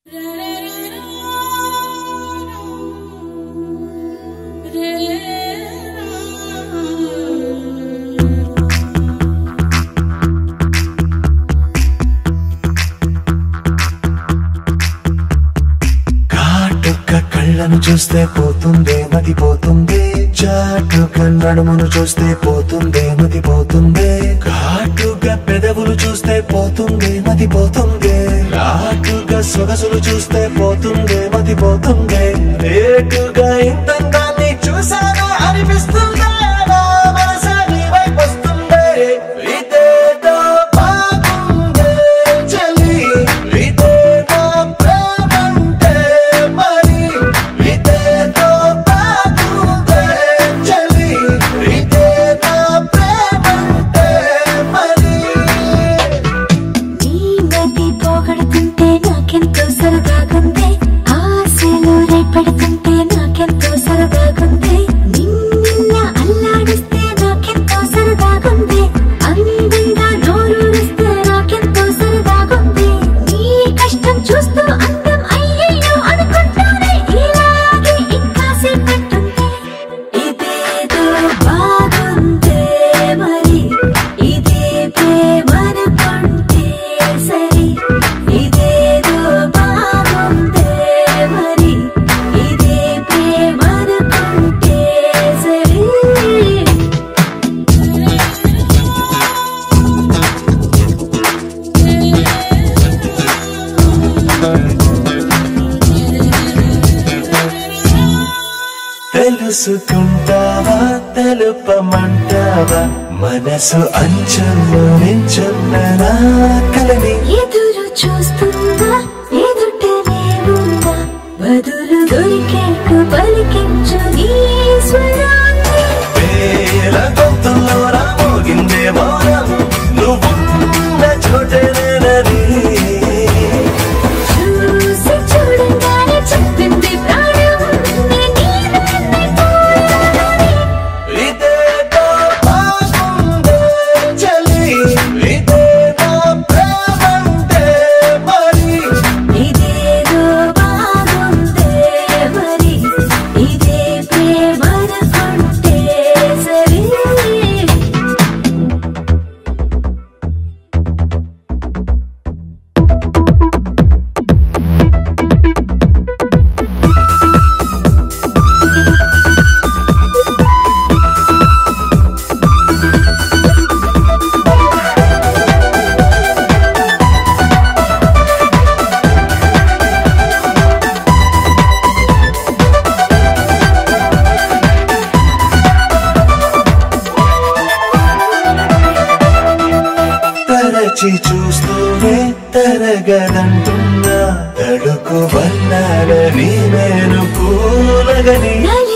కాటుక కళ్ళను చూస్తే పోతుందే మతి పోతుందే చాటుక నడుమును చూస్తే పోతుందే మతి పోతుందే కాటుగా పెదవులు చూస్తే పోతుందే మతి పోతుందే కాటుగా సొగసులు చూస్తే పోతుందే మతి పోతుందే రేటుగా ఇంతందాన్ని చూసానా అనిపిస్తుందే నా మనసే నీ వైపు వస్తుందే ఇదేదో బాగుందే చలి ఇదేదో ప్రేమంటే మరి ఇదేదో బాగుందే చలి ఇదేదో ప్రేమంటే మరి నీ మతి పోగొడుతుంటే నాకెంతో సరదాగుంది ఆశలు రేపెడుతుంటే నాకెంతో సరదాగుంది నిన్న అల్లాడిస్తే నాకెంతో సరదాగుంది అందంగా నోరూరిస్తే నాకెంతో సరదాగుంది నీ కష్టం చూస్తూ అందం అయ్యయ్యో అనుకుంటానే ఇలాగే ఇంకా సేపట్టుంది ఇదేదో బాగుందే మరి ఇదే ప్రేమనుకుంటే సరి ఇదేదో బాగుందే మరి ఇదే ప్రేమనుకుంటే సరి తెలుసుకుంటావా తెలుపమంటావా మనసు అంచల్లో నించున్న నా కలని ఎదురు చూస్తుందా ఎదుటనే ఉందా బదులు దొరికేట్టు పలికించు నీ స్వరాన్ని వేల గొంతుల్లో నా మోగిందే మౌనం నువ్వున్న చోటనేనని చూసి చూడంగానే చెప్పింది ప్రాణం నేను నీలోనే ఇదేదో బాగుందే చలి ఇదేదో ప్రేమంటే మరి ఇదేదో బాగుందే మరి ఇదే ప్రేమనుకుంటే సరే తరచి చూస్తూనే తరగదంటున్నా తడుకు వల్లాలని నేను కూలగని నలు